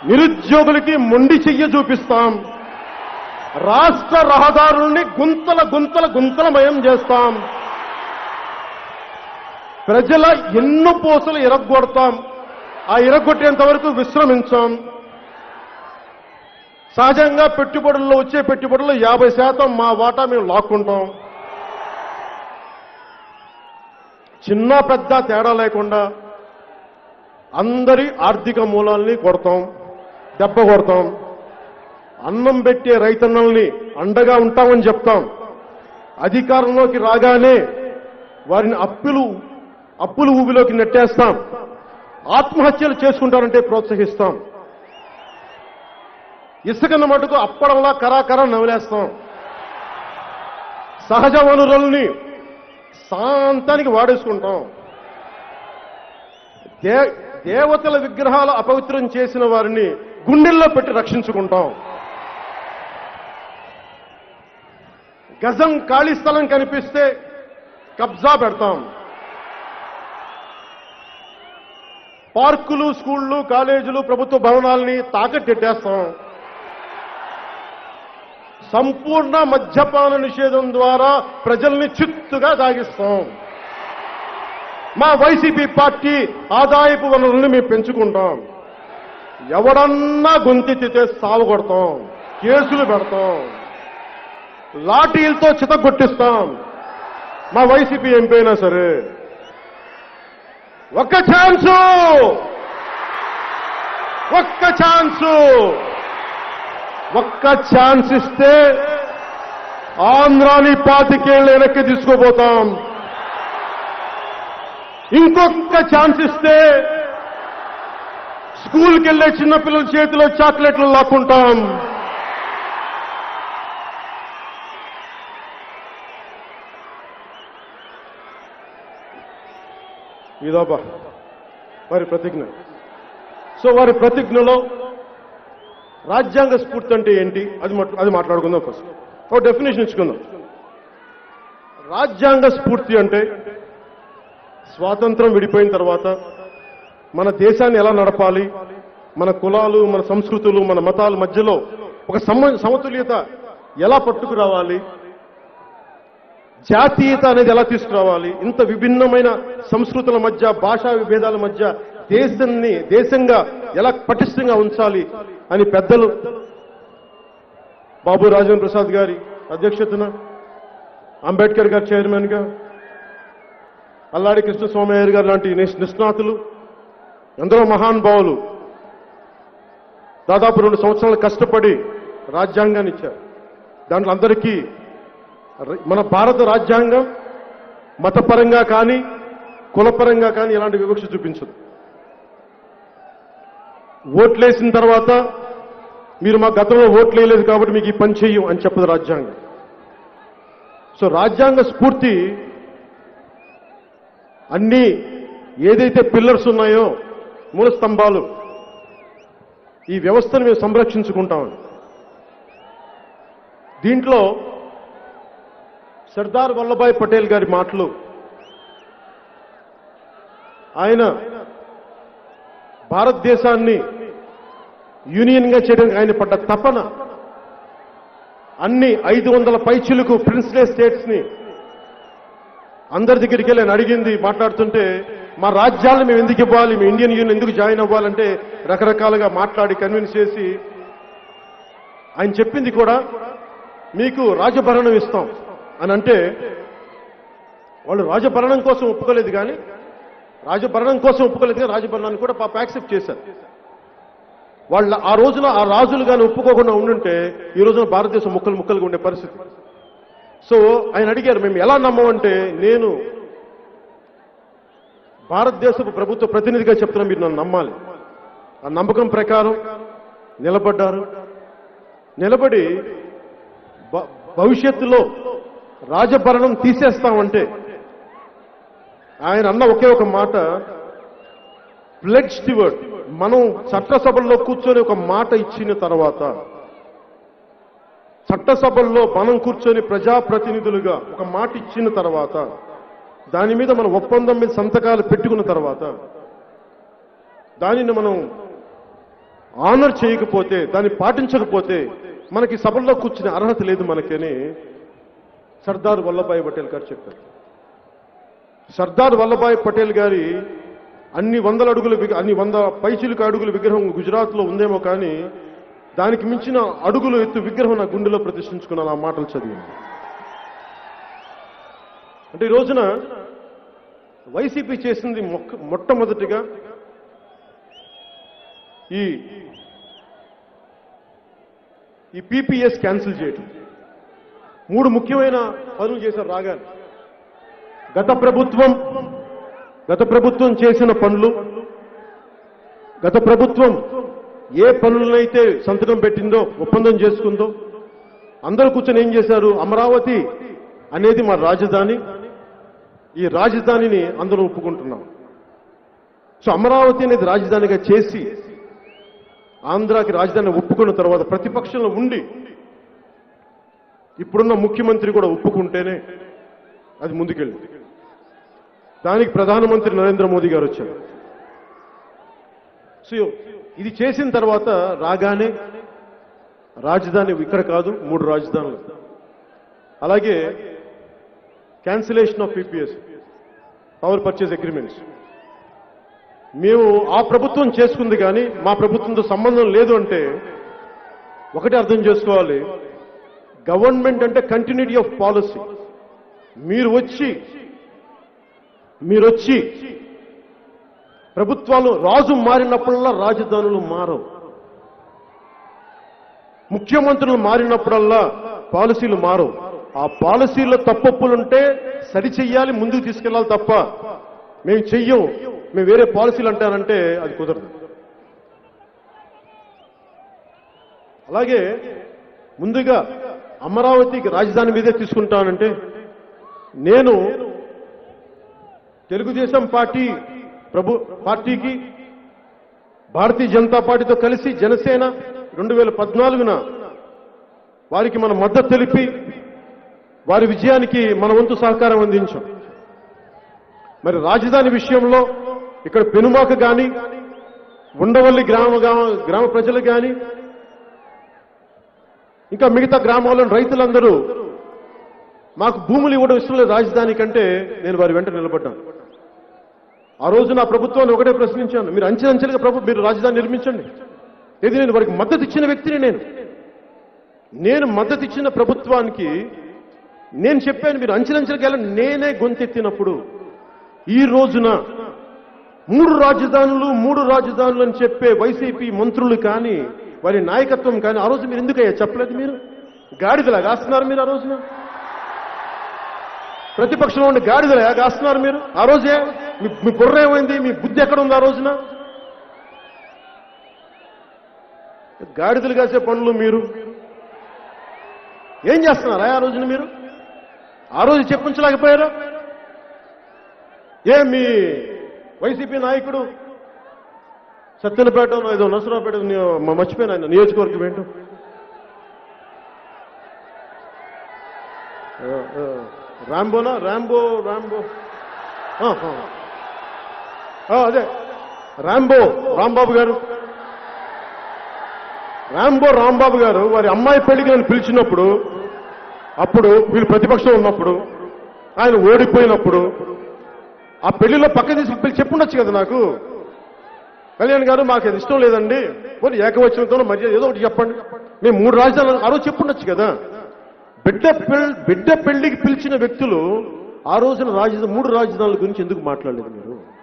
నిరుద్యోగులకి మొండి చెయ్య చూపిస్తాం రాష్ట్ర రహదారుల్ని గుంతల గుంతల గుంతలమయం చేస్తాం ప్రజల ఎన్నో పోసలు ఇరగొడతాం ఆ ఇరగొట్టేంత వరకు విశ్రమించాం సహజంగా పెట్టుబడుల్లో వచ్చే పెట్టుబడుల్లో యాభై శాతం మా వాటా మేము లాక్కుంటాం చిన్న పెద్ద తేడా లేకుండా అందరి ఆర్థిక మూలాల్ని కొడతాం దెబ్బ కొడతాం అన్నం పెట్టే రైతన్నల్ని అండగా ఉంటామని చెప్తాం అధికారంలోకి రాగానే వారిని అప్పులు అప్పులు ఊబిలోకి నెట్టేస్తాం ఆత్మహత్యలు చేసుకుంటారంటే ప్రోత్సహిస్తాం ఇసుకన్న మటుకు అప్పడంలా కరాకరా నవలేస్తాం సహజ వనరుల్ని శాంతానికి వాడేసుకుంటాం దే దేవతల విగ్రహాలు అపవిత్రం చేసిన వారిని గుండెల్లో పెట్టి రక్షించుకుంటాం గజం ఖాళీ స్థలం కనిపిస్తే కబ్జా పెడతాం పార్కులు స్కూళ్లు కాలేజీలు ప్రభుత్వ భవనాల్ని తాకట్టెట్టేస్తాం సంపూర్ణ మద్యపాన నిషేధం ద్వారా ప్రజల్ని చిత్తుగా తాగిస్తాం మా వైసీపీ పార్టీ ఆదాయపు వనరుల్ని మేము పెంచుకుంటాం ఎవడన్నా గొంతెత్తితే సాగు కొడతాం కేసులు పెడతాం లాఠీలతో చితగొట్టిస్తాం మా వైసీపీ ఎంపీ అయినా సరే ఒక్క ఛాన్సు ఒక్క ఛాన్సు ఒక్క ఛాన్స్ ఇస్తే ఆంధ్రాని పాతికేళ్ళు వెనక్కి తీసుకుపోతాం ఇంకొక ఛాన్స్ ఇస్తే స్కూల్కి వెళ్ళే చిన్నపిల్లల చేతిలో చాక్లెట్లు లాక్కుంటాం ఇదోబా వారి ప్రతిజ్ఞ సో వారి ప్రతిజ్ఞలో రాజ్యాంగ స్ఫూర్తి అంటే ఏంటి అది మాట్- అది మాట్లాడుకుందాం ఫస్ట్ ఒక డెఫినేషన్ ఇచ్చుకుందాం రాజ్యాంగ స్ఫూర్తి అంటే స్వాతంత్రం విడిపోయిన తర్వాత మన దేశాన్ని ఎలా నడపాలి మన కులాలు మన సంస్కృతులు మన మతాల మధ్యలో ఒక సమ సమతుల్యత ఎలా పట్టుకురావాలి జాతీయత అనేది ఎలా తీసుకురావాలి ఇంత విభిన్నమైన సంస్కృతుల మధ్య భాషా విభేదాల మధ్య దేశాన్ని దేశంగా ఎలా పటిష్టంగా ఉంచాలి అని పెద్దలు బాబు రాజేంద్ర ప్రసాద్ గారి అధ్యక్షతన అంబేద్కర్ గారు చైర్మన్ గా అల్లాడి కృష్ణస్వామయ్య గారు లాంటి నిస్- నిష్ణాతులు ఎందరో మహానుభావులు దాదాపు రెండు సంవత్సరాలు కష్టపడి రాజ్యాంగాన్ని ఇచ్చారు దాంట్లో అందరికీ ర- మన భారత రాజ్యాంగం మతపరంగా కానీ కులపరంగా కానీ ఎలాంటి వివక్ష చూపించదు ఓట్లేసిన తర్వాత మీరు మా గతంలో ఓట్లు వేయలేదు కాబట్టి మీకు ఈ పని చెయ్యం అని చెప్పదు రాజ్యాంగం సో రాజ్యాంగ స్ఫూర్తి అన్ని ఏదైతే పిల్లర్స్ ఉన్నాయో మూల స్తంభాలు ఈ వ్యవస్థను మేము సంరక్షించుకుంటామని దీంట్లో సర్దార్ వల్లభాయ్ పటేల్ గారి మాటలు ఆయన భారతదేశాన్ని యూనియన్గా చేయడానికి ఆయన పడ్డ తపన అన్ని ఐదు వందల పైచిలకు ప్రిన్స్లే స్టేట్స్ ని అందరి దగ్గరికి వెళ్ళి ఆయన అడిగింది మాట్లాడుతుంటే మా రాజ్యాలను మేము ఎందుకు ఇవ్వాలి మేము ఇండియన్ యూనియన్ ఎందుకు జాయిన్ అవ్వాలంటే రకరకాలుగా మాట్లాడి కన్విన్స్ చేసి ఆయన చెప్పింది కూడా మీకు రాజభరణం ఇస్తాం అని అంటే వాళ్ళు రాజభరణం కోసం ఒప్పుకోలేదు కానీ రాజభరణం కోసం ఒప్పుకోలేదు కానీ రాజభరణాన్ని కూడా పాప యాక్సెప్ట్ చేశారు వాళ్ళ ఆ రోజున ఆ రాజులు కానీ ఒప్పుకోకుండా ఉండుంటే ఈ రోజున భారతదేశం ముక్కలు ముక్కలుగా ఉండే పరిస్థితి సో ఆయన అడిగారు మేము ఎలా నమ్మమంటే నేను భారతదేశపు ప్రభుత్వ ప్రతినిధిగా చెప్తున్నా మీరు నన్ను నమ్మాలి ఆ నమ్మకం ప్రకారం నిలబడ్డారు నిలబడి భ- భవిష్యత్తులో రాజభరణం తీసేస్తామంటే ఆయన అన్న ఒకే ఒక మాట ప్లెడ్ స్టివర్డ్ మనం చట్టసభల్లో కూర్చొని ఒక మాట ఇచ్చిన తర్వాత చట్టసభల్లో మనం కూర్చొని ప్రజాప్రతినిధులుగా ఒక మాట ఇచ్చిన తర్వాత దాని మీద మనం ఒప్పందం మీద సంతకాలు పెట్టుకున్న తర్వాత దానిని మనం ఆనర్ చేయకపోతే దాన్ని పాటించకపోతే మనకి సభల్లో కూర్చునే అర్హత లేదు మనకని సర్దార్ వల్లభాయ్ పటేల్ గారు చెప్పారు సర్దార్ వల్లభాయ్ పటేల్ గారి అన్ని వందల అడుగుల విగ- అన్ని వంద పైచిలుక అడుగుల విగ్రహం గుజరాత్లో ఉందేమో కానీ దానికి మించిన అడుగులు ఎత్తు విగ్రహం నా గుండెలో ప్రతిష్ఠించుకున్నాను ఆ మాటలు చదివింది అంటే ఈ రోజున వైసీపీ చేసింది మొక్క మొట్టమొదటిగా ఈ ఈ పీపీఎస్ క్యాన్సిల్ చేయటం మూడు ముఖ్యమైన పనులు చేశారు రాగానే గత ప్రభుత్వం గత ప్రభుత్వం చేసిన పనులు గత ప్రభుత్వం ఏ పనులనైతే సంతకం పెట్టిందో ఒప్పందం చేసుకుందో అందరూ కూర్చొని ఏం చేశారు అమరావతి అనేది మా రాజధాని ఈ రాజధానిని అందరూ ఒప్పుకుంటున్నాం సో అమరావతి అనేది రాజధానిగా చేసి ఆంధ్రాకి రాజధాని ఒప్పుకున్న తర్వాత ప్రతిపక్షంలో ఉండి ఇప్పుడున్న ముఖ్యమంత్రి కూడా ఒప్పుకుంటేనే అది ముందుకెళ్ళింది దానికి ప్రధానమంత్రి నరేంద్ర మోదీ గారు వచ్చారు సో ఇది చేసిన తర్వాత రాగానే రాజధాని ఇక్కడ కాదు మూడు రాజధానులు అలాగే cancellation of PPAs power purchase agreements మేము ఆ ప్రభుత్వం చేసుకుంది కానీ మా ప్రభుత్వంతో సంబంధం లేదు అంటే ఒకటి అర్థం చేసుకోవాలి గవర్నమెంట్ అంటే కంటిన్యూటీ ఆఫ్ పాలసీ మీరు వచ్చి మీరు వచ్చి ప్రభుత్వాలు రాజు మారినప్పుడల్లా రాజధానులు మారవు ముఖ్యమంత్రులు మారినప్పుడల్లా పాలసీలు మారవు ఆ పాలసీలో తప్పొప్పులుంటే సరి చెయ్యాలి ముందుకు తీసుకెళ్ళాలి తప్ప మేము చెయ్యం మేము వేరే పాలసీలు అంటానంటే అది కుదరదు అలాగే ముందుగా అమరావతికి రాజధాని మీదే తీసుకుంటానంటే నేను తెలుగుదేశం పార్టీ ప్రభు పార్టీకి భారతీయ జనతా పార్టీతో కలిసి జనసేన రెండు వేల పద్నాలుగున వారికి మన మద్దతు తెలిపి వారి విజయానికి మన వంతు సహకారం అందించాం మరి రాజధాని విషయంలో ఇక్కడ పెనుమాక కానీ ఉండవల్లి గ్రామ గ్రామ- గ్రామ ప్రజలు కానీ ఇంకా మిగతా గ్రామాల్లోని రైతులందరూ మాకు భూములు ఇవ్వడం ఇష్టం లేదు రాజధాని కంటే నేను వారి వెంట నిలబడ్డాను ఆ రోజు నా ప్రభుత్వాన్ని ఒకటే ప్రశ్నించాను మీరు అంచెలంచెలుగా ప్రభు మీరు రాజధాని నిర్మించండి ఇది నేను వారికి మద్దతు ఇచ్చిన వ్యక్తిని నేను నేను మద్దతు ఇచ్చిన ప్రభుత్వానికి నేను చెప్పాను మీరు అంచెలంచెలుగా వెళ్ళండి నేనే గొంతెత్తినప్పుడు ఈ రోజున మూడు రాజధానులు మూడు రాజధానులు అని చెప్పే వైసీపీ మంత్రులు కానీ వారి నాయకత్వం కానీ ఆ రోజు మీరు ఎందుకయ్యా చెప్పలేదు మీరు గాడిదలా కాస్తున్నారు మీరు ఆ రోజున ప్రతిపక్షంలో ఉండి గాడిదలా కాస్తున్నారు మీరు ఆ రోజే మీ మీ బుర్ర ఏమైంది మీ బుద్ధి ఎక్కడ ఉంది ఆ రోజున గాడిదలు కాసే పనులు మీరు ఏం చేస్తున్నారా ఆ రోజున మీరు ఆ రోజు చెప్పించలేకపోయారా ఏ మీ వైసీపీ నాయకుడు సత్యనపేట ఏదో నరసరావుపేట నియో- మ- మర్చిపోయిన ఆయన నియోజకవర్గం ఏంటో ఆ, ఆ, రాంబోనా రాంబో రాంబో ఆ, ఆ. ఆ, అదే రాంబో రాంబాబు గారు రాంబో రాంబాబు గారు వారి అమ్మాయి పెళ్లికి నన్ను పిలిచినప్పుడు అప్పుడు వీళ్ళు ప్రతిపక్షం ఉన్నప్పుడు ఆయన ఓడిపోయినప్పుడు ఆ పెళ్లిలో పక్క తీసుకు పిలిచి చెప్పుండొచ్చు కదా నాకు కళ్యాణ్ గారు మాకు అది ఇష్టం లేదండి పోనీ ఏకవచనంతో మర్యాద ఏదో ఒకటి చెప్పండి మేము మూడు రాజధానులు ఆ రోజు చెప్పుండొచ్చు కదా బిడ్డ పెళ్ బిడ్డ పెళ్లికి పిలిచిన వ్యక్తులు ఆ రోజున రాజధాని మూడు రాజధానుల గురించి ఎందుకు మాట్లాడలేదు మీరు